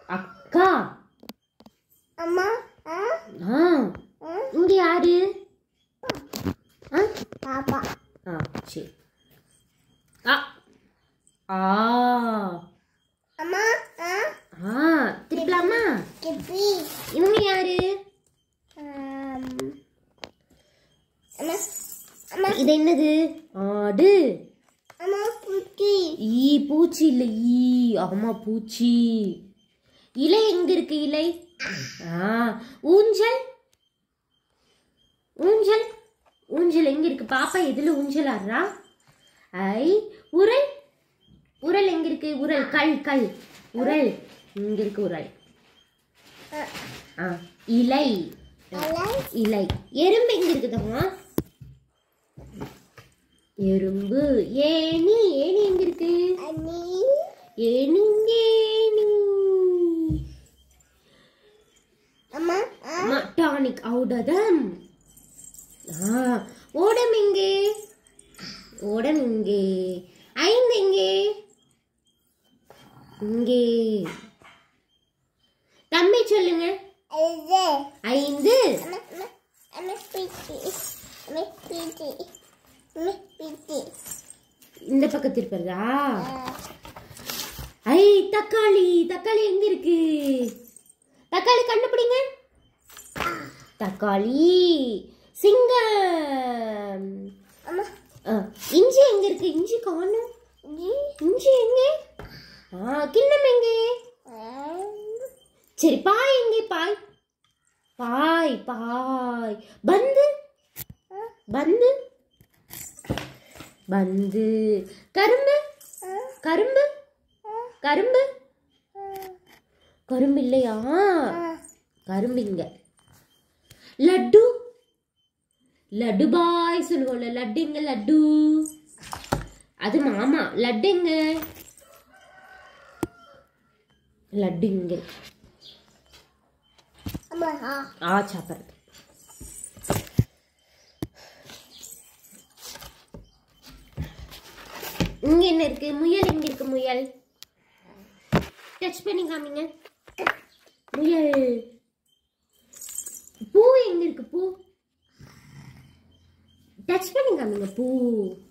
அக்கா அம்மா ஆ ஆ இங்க யாரு ஆ பாப்பா ஆ சரி ஆ ஆ அம்மா ஆ ஆ திருப்பலாமா கிப்பி இவங்க யாரு ஆம். அம்மா அம்மா இது என்னது ஆடு அம்மா புட்டி ஈ பூச்சி இல்லை ஈ ஆமா பூச்சி இலை எங்க இருக்கு இலை ஆ ஊஞ்சல் ஊஞ்சல் ஊஞ்சல் எங்க இருக்கு பாப்பா எதுல ஊஞ்சல் ஆடுறா ஐ உரல் உரல் எங்க இருக்கு உரல் கல் கல் உரல் இங்க இருக்கு உரல் ஆ இலை அலை இலை எறும்பு எங்க இருக்குதம்மா எறும்பு ஏணி ஏணி எங்க இருக்கு அனி ஏணி ஏணி அம்மா ஆ டானிக் ஔடதம் ஆ ஓடம் எங்கே ஓடம் இங்கே ஐந்து எங்கே இங்கே தம்பி சொல்லுங்க இது ஐந்து அம்மா அம்மா அம்மா பிட்டி அம்மா பிட்டி அம்மா பிட்டி இந்த பக்கத்து இருப்பதா ஐ தக்காளி தக்காளி எங்க இருக்கு தக்காளி கண்டுபிடிங்க தக்காளி சிங்கம் அம்மா ஆ, இஞ்சி எங்க இருக்கு இஞ்சி காணும் ஜி இஞ்சி எங்க ஆ கிண்ணம் எங்க சரி பாய் எங்கே பாய் பாய் பாய் பந்து பந்து பந்து கரும்பு கரும்பு கரும்பு கரும்பு இல்லையா கரும்பு இங்க லட்டு லட்டு பாய் சொல்லுவோம்ல லட்டு எங்க லட்டு அது மாமா லட்டு எங்க லட்டு இங்க இருக்கு. அம்மா ஆ ஆ சாப்பிட்றது இங்க என்ன இருக்கு முயல் எங்க இருக்கு முயல் டச் பண்ணி காமிங்க முயல் பூ எங்க இருக்கு பூ டச் பண்ணி காமிங்க பூ